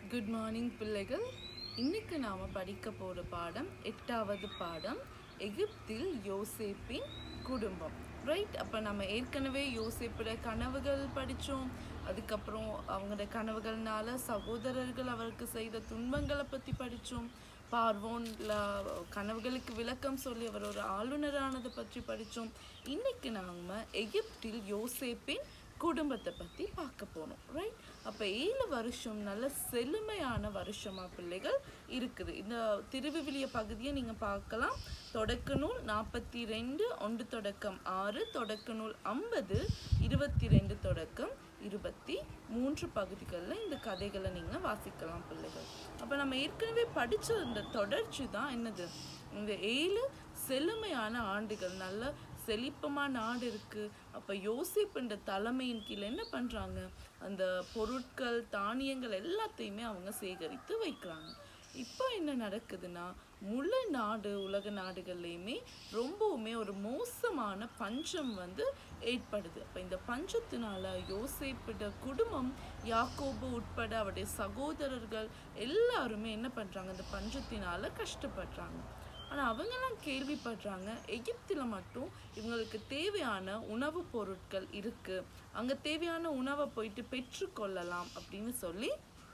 good morning பிள்ளைகள் இன்னைக்கு நாம படிக்க போற பாடம் எட்டாவது பாடம் எகிப்தில் யோசேப்பின் குடும்பம் ரைட் அப்போ நம்ம ஏற்கனவே யோசேப்போட கனவுகள் படித்தோம் அதுக்கப்புறம் அவங்களோட கனவுகள்னால சகோதரர்கள் அவருக்கு செய்த துன்பங்களை பற்றி படித்தோம் பார்வோன்ல கனவுகளுக்கு விளக்கம் சொல்லி அவர் ஒரு ஆளுநரானதை பற்றி படித்தோம் இன்னைக்கு நாம எகிப்தில் யோசேப்பின் குடும்பத்தை பற்றி பார்க்க போனோம் ரைட் அப்போ ஏழு வருஷம் நல்ல செழுமையான வருஷமா பிள்ளைகள் இருக்குது இந்த திருவிவிலிய பகுதியை நீங்கள் பார்க்கலாம் தொடக்க நூல் நாற்பத்தி ரெண்டு ஒன்று தொடக்கம் ஆறு தொடக்க நூல் ஐம்பது இருபத்தி ரெண்டு தொடக்கம் இருபத்தி மூன்று பகுதிகளில் இந்த கதைகளை நீங்கள் வாசிக்கலாம் பிள்ளைகள் அப்போ நம்ம ஏற்கனவே படித்த இந்த தொடர்ச்சி தான் என்னது இந்த ஏழு செழுமையான ஆண்டுகள் நல்ல செழிப்பமா நாடு இருக்கு அப்ப யோசிப்புன்ற தலைமையின் கீழே என்ன பண்றாங்க அந்த பொருட்கள் தானியங்கள் எல்லாத்தையுமே அவங்க சேகரித்து வைக்கிறாங்க இப்போ என்ன நடக்குதுன்னா முழு நாடு உலக நாடுகள்லையுமே ரொம்பவுமே ஒரு மோசமான பஞ்சம் வந்து ஏற்படுது அப்போ இந்த பஞ்சத்தினால யோசேப்பிட குடும்பம் யாக்கோபு உட்பட அவருடைய சகோதரர்கள் எல்லாருமே என்ன பண்றாங்க இந்த பஞ்சத்தினால கஷ்டப்படுறாங்க ஆனால் அவங்கெல்லாம் கேள்விப்படுறாங்க எகிப்தில் மட்டும் இவங்களுக்கு தேவையான உணவுப் பொருட்கள் இருக்குது அங்கே தேவையான உணவை போயிட்டு பெற்றுக்கொள்ளலாம் அப்படின்னு சொல்லி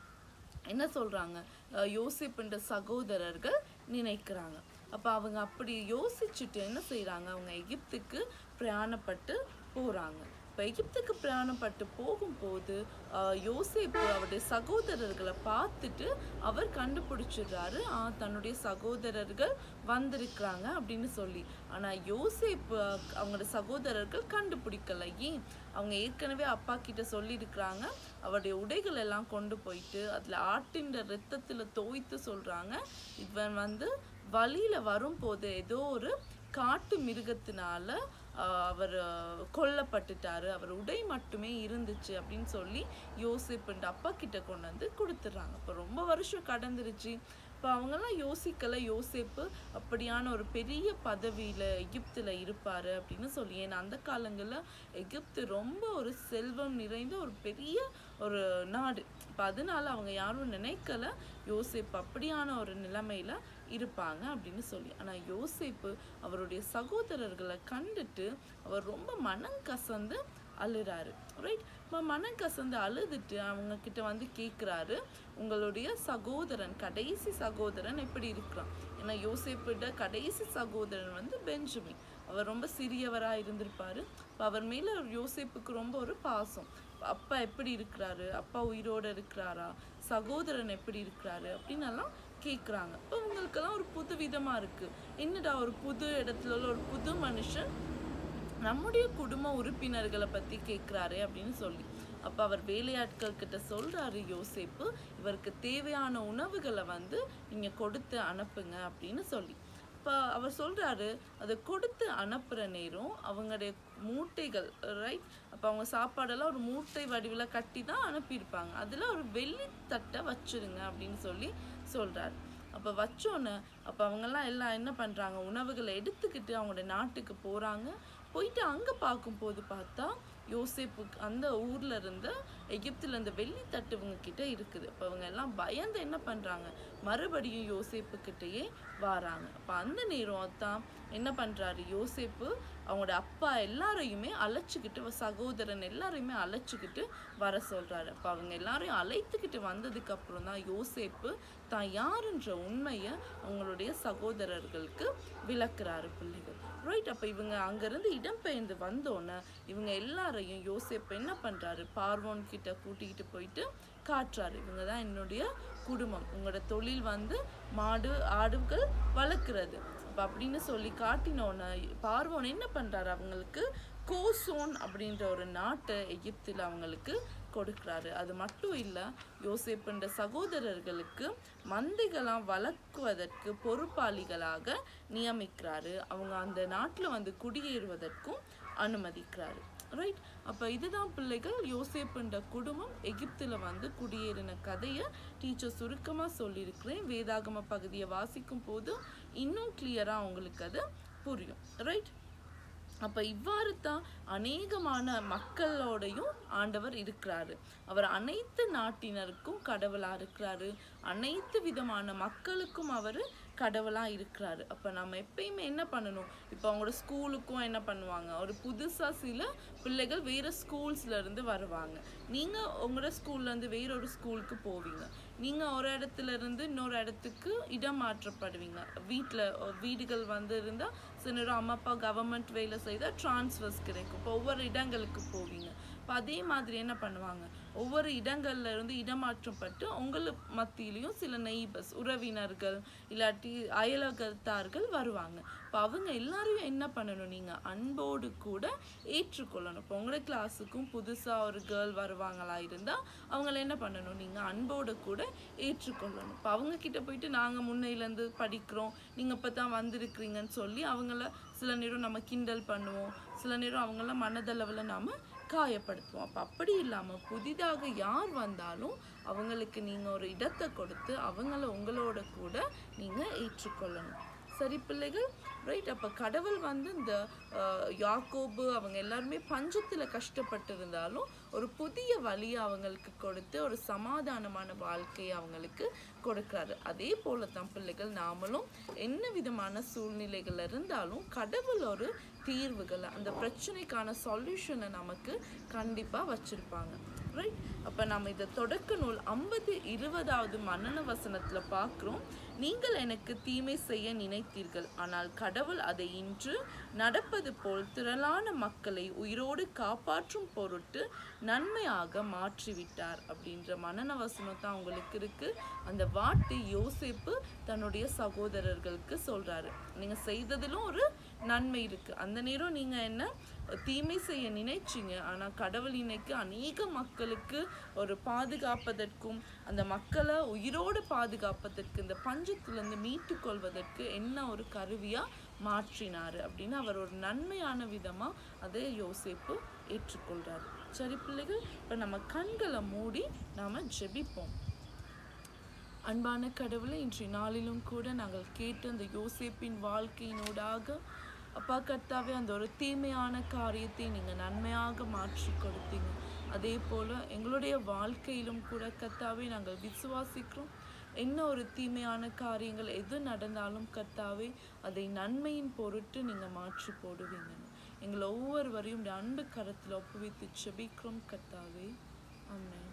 என்ன சொல்கிறாங்க யோசிப்புன்ற சகோதரர்கள் நினைக்கிறாங்க அப்போ அவங்க அப்படி யோசிச்சுட்டு என்ன செய்கிறாங்க அவங்க எகிப்துக்கு பிரயாணப்பட்டு போகிறாங்க இப்போ எகிப்துக்கு பிரயாணப்பட்டு போகும்போது யோசேப்பு அவருடைய சகோதரர்களை பார்த்துட்டு அவர் கண்டுபிடிச்சிடுறாரு ஆ தன்னுடைய சகோதரர்கள் வந்திருக்கிறாங்க அப்படின்னு சொல்லி ஆனால் யோசேப்பு அவங்களோட சகோதரர்கள் கண்டுபிடிக்கல ஏன் அவங்க ஏற்கனவே அப்பா கிட்ட சொல்லியிருக்கிறாங்க அவருடைய உடைகள் எல்லாம் கொண்டு போயிட்டு அதில் ஆட்டின் ரத்தத்தில் தோய்த்து சொல்கிறாங்க இவன் வந்து வழியில் வரும்போது ஏதோ ஒரு காட்டு மிருகத்தினால அவர் கொல்லப்பட்டுட்டாரு அவர் உடை மட்டுமே இருந்துச்சு அப்படின்னு சொல்லி யோசிப்புன்ற அப்பா கிட்ட கொண்டு வந்து கொடுத்துட்றாங்க இப்போ ரொம்ப வருஷம் கடந்துருச்சு இப்போ அவங்கெல்லாம் யோசிக்கல யோசிப்பு அப்படியான ஒரு பெரிய பதவியில் எகிப்தில் இருப்பார் அப்படின்னு சொல்லி ஏன்னா அந்த காலங்களில் எகிப்து ரொம்ப ஒரு செல்வம் நிறைந்த ஒரு பெரிய ஒரு நாடு இப்போ அதனால அவங்க யாரும் நினைக்கல யோசிப்பு அப்படியான ஒரு நிலைமையில இருப்பாங்க அப்படின்னு சொல்லி ஆனால் யோசிப்பு அவருடைய சகோதரர்களை கண்டுட்டு அவர் ரொம்ப மனம் கசந்து அழுறாரு ரைட் இப்போ மனம் கசந்து அழுதுட்டு அவங்க கிட்ட வந்து கேட்குறாரு உங்களுடைய சகோதரன் கடைசி சகோதரன் எப்படி இருக்கிறான் ஏன்னா யோசிப்பிட கடைசி சகோதரன் வந்து பெஞ்சமின் அவர் ரொம்ப சிறியவராக இருந்திருப்பாரு இப்போ அவர் மேலே யோசிப்புக்கு ரொம்ப ஒரு பாசம் அப்பா எப்படி இருக்கிறாரு அப்பா உயிரோடு இருக்கிறாரா சகோதரன் எப்படி இருக்கிறாரு அப்படின்னு எல்லாம் கேட்குறாங்க இப்போ உங்களுக்கெல்லாம் ஒரு புது விதமாக இருக்குது என்னடா ஒரு புது இடத்துல ஒரு புது மனுஷன் நம்முடைய குடும்ப உறுப்பினர்களை பற்றி கேட்குறாரு அப்படின்னு சொல்லி அப்போ அவர் வேலையாட்கள் கிட்ட சொல்கிறாரு யோசிப்பு இவருக்கு தேவையான உணவுகளை வந்து நீங்கள் கொடுத்து அனுப்புங்க அப்படின்னு சொல்லி இப்போ அவர் சொல்கிறாரு அதை கொடுத்து அனுப்புகிற நேரம் அவங்களுடைய மூட்டைகள் ரைட் அப்போ அவங்க சாப்பாடெல்லாம் ஒரு மூட்டை வடிவில் கட்டி தான் அனுப்பியிருப்பாங்க அதில் ஒரு வெள்ளி தட்டை வச்சுருங்க அப்படின்னு சொல்லி சொல்கிறாரு அப்போ வச்சோன்னே அப்போ அவங்கெல்லாம் எல்லாம் என்ன பண்ணுறாங்க உணவுகளை எடுத்துக்கிட்டு அவங்களோட நாட்டுக்கு போகிறாங்க போயிட்டு அங்கே பார்க்கும்போது பார்த்தா யோசேப்பு அந்த ஊரில் இருந்த எகிப்தில் இந்த வெள்ளித்தட்டு இவங்க கிட்ட இருக்குது அப்போ அவங்க எல்லாம் பயந்து என்ன பண்ணுறாங்க மறுபடியும் யோசேப்பு கிட்டேயே வராங்க அப்போ அந்த நேரம் தான் என்ன பண்ணுறாரு யோசேப்பு அவங்களோட அப்பா எல்லாரையுமே அழைச்சிக்கிட்டு சகோதரன் எல்லாரையுமே அழைச்சிக்கிட்டு வர சொல்கிறாரு அப்போ அவங்க எல்லாரையும் அழைத்துக்கிட்டு வந்ததுக்கு அப்புறம் தான் யோசேப்பு தான் யாருன்ற உண்மையை அவங்களுடைய சகோதரர்களுக்கு விளக்குறாரு பிள்ளைகள் ரைட் அப்போ இவங்க அங்கேருந்து இடம்பெயர்ந்து வந்தோன்னே இவங்க எல்லாரையும் யோசேப்பு என்ன பண்ணுறாரு பார்வோன் கிட்ட கூட்டிகிட்டு போயிட்டு காட்டுறாரு இவங்க தான் என்னுடைய குடும்பம் உங்களோட தொழில் வந்து மாடு ஆடுகள் வளர்க்குறது அப்போ அப்படின்னு சொல்லி காட்டினோன்னே பார்வோன் என்ன பண்ணுறாரு அவங்களுக்கு கோசோன் அப்படின்ற ஒரு நாட்டை எகிப்தில் அவங்களுக்கு கொடுக்குறாரு அது மட்டும் இல்லை யோசேப்புன்ற சகோதரர்களுக்கு மந்தைகளாம் வளர்க்குவதற்கு பொறுப்பாளிகளாக நியமிக்கிறாரு அவங்க அந்த நாட்டில் வந்து குடியேறுவதற்கும் அனுமதிக்கிறாரு ரைட் அப்போ இதுதான் பிள்ளைகள் யோசேப்புன்ற குடும்பம் எகிப்தில் வந்து குடியேறின கதையை டீச்சர் சுருக்கமாக சொல்லியிருக்கிறேன் வேதாகம பகுதியை வாசிக்கும் போது இன்னும் கிளியராக அவங்களுக்கு அது புரியும் ரைட் அப்ப இவ்வாறு தான் அநேகமான மக்களோடையும் ஆண்டவர் இருக்கிறாரு அவர் அனைத்து நாட்டினருக்கும் கடவுளா இருக்கிறாரு அனைத்து விதமான மக்களுக்கும் அவர் கடவுளா இருக்கிறாரு அப்ப நம்ம எப்பயுமே என்ன பண்ணணும் இப்போ அவங்களோட ஸ்கூலுக்கும் என்ன பண்ணுவாங்க ஒரு புதுசா சில பிள்ளைகள் வேற ஸ்கூல்ஸ்ல இருந்து வருவாங்க நீங்க உங்களோட ஸ்கூல்ல இருந்து வேற ஒரு ஸ்கூலுக்கு போவீங்க நீங்க ஒரு இடத்துல இருந்து இன்னொரு இடத்துக்கு இடம் மாற்றப்படுவீங்க வீட்ல அஹ், வீடுகள் வந்து இருந்தா சில நேரம் அம்மா அப்பா கவர்மெண்ட் வேலை செய்தா டிரான்ஸ்ஃபர்ஸ் கிடைக்கும் இப்போ ஒவ்வொரு இடங்களுக்கு போவீங்க இப்போ அதே மாதிரி என்ன பண்ணுவாங்க ஒவ்வொரு இடங்கள்ல இருந்து இடமாற்றப்பட்டு உங்களுக்கு மத்தியிலையும் சில நெய்பர்ஸ் உறவினர்கள் இல்லாட்டி அயலகத்தார்கள் வருவாங்க இப்போ அவங்க எல்லாரையும் என்ன பண்ணணும் நீங்க அன்போடு கூட ஏற்றுக்கொள்ளணும் இப்போ உங்களோட கிளாஸுக்கும் புதுசா ஒரு கேர்ள் வருவாங்களா இருந்தா அவங்கள என்ன பண்ணணும் நீங்க அன்போடு கூட ஏற்றுக்கொள்ளணும் இப்போ அவங்க கிட்ட போயிட்டு நாங்க முன்னையிலேருந்து படிக்கிறோம் நீங்க இப்போ தான் வந்திருக்கிறீங்கன்னு சொல்லி அவங்கள சில நேரம் நம்ம கிண்டல் பண்ணுவோம் சில நேரம் அவங்கள மனதளவில் நாம காயப்படுத்துவோம் அப்போ அப்படி இல்லாமல் புதிதாக யார் வந்தாலும் அவங்களுக்கு நீங்கள் ஒரு இடத்தை கொடுத்து அவங்கள உங்களோட கூட நீங்கள் ஏற்றுக்கொள்ளணும் சரி பிள்ளைகள் ரைட் அப்போ கடவுள் வந்து இந்த அஹ், யாக்கோபு அவங்க எல்லாருமே பஞ்சத்தில் கஷ்டப்பட்டு இருந்தாலும் ஒரு புதிய வழியை அவங்களுக்கு கொடுத்து ஒரு சமாதானமான வாழ்க்கையை அவங்களுக்கு கொடுக்குறாரு அதே போல தான் பிள்ளைகள் நாமளும் என்ன விதமான சூழ்நிலைகள் இருந்தாலும் கடவுள் ஒரு தீர்வுகளை அந்த பிரச்சனைக்கான சொல்யூஷனை நமக்கு கண்டிப்பாக வச்சிருப்பாங்க ரைட் அப்போ நம்ம இதை தொடக்க நூல் ஐம்பது இருபதாவது மன்னன வசனத்தில் பார்க்குறோம் நீங்கள் எனக்கு தீமை செய்ய நினைத்தீர்கள் ஆனால் கடவுள் அதை இன்று நடப்பது போல் திரளான மக்களை உயிரோடு காப்பாற்றும் பொருட்டு நன்மையாக மாற்றிவிட்டார் அப்படின்ற மனன வசனம் தான் உங்களுக்கு இருக்கு அந்த வார்த்தை யோசேப்பு தன்னுடைய சகோதரர்களுக்கு சொல்றாரு நீங்க செய்ததிலும் ஒரு நன்மை இருக்கு அந்த நேரம் நீங்க என்ன தீமை செய்ய நினைச்சீங்க ஆனா கடவுள் இன்னைக்கு அநேக மக்களுக்கு ஒரு பாதுகாப்பதற்கும் அந்த மக்களை உயிரோடு பாதுகாப்பதற்கு இந்த பஞ்சத்திலிருந்து மீட்டு கொள்வதற்கு என்ன ஒரு கருவியா மாற்றினாரு அப்படின்னு அவர் ஒரு நன்மையான விதமா அதை யோசிப்பு ஏற்றுக்கொள்றாரு சரி பிள்ளைகள் இப்ப நம்ம கண்களை மூடி நாம ஜெபிப்போம் அன்பான கடவுளை இன்றைய நாளிலும் கூட நாங்கள் கேட்ட அந்த யோசேப்பின் வாழ்க்கையினூடாக அப்பா கர்த்தாவே அந்த ஒரு தீமையான காரியத்தை நீங்கள் நன்மையாக மாற்றி கொடுத்தீங்க அதே போல் எங்களுடைய வாழ்க்கையிலும் கூட கர்த்தாவே நாங்கள் விசுவாசிக்கிறோம் என்ன ஒரு தீமையான காரியங்கள் எது நடந்தாலும் கர்த்தாவே அதை நன்மையின் பொருட்டு நீங்கள் மாற்றி போடுவீங்க எங்களை ஒவ்வொருவரையும் உடைய அன்பு கரத்தில் ஒப்புவித்து செபிக்கிறோம் கர்த்தாவே ஆமென்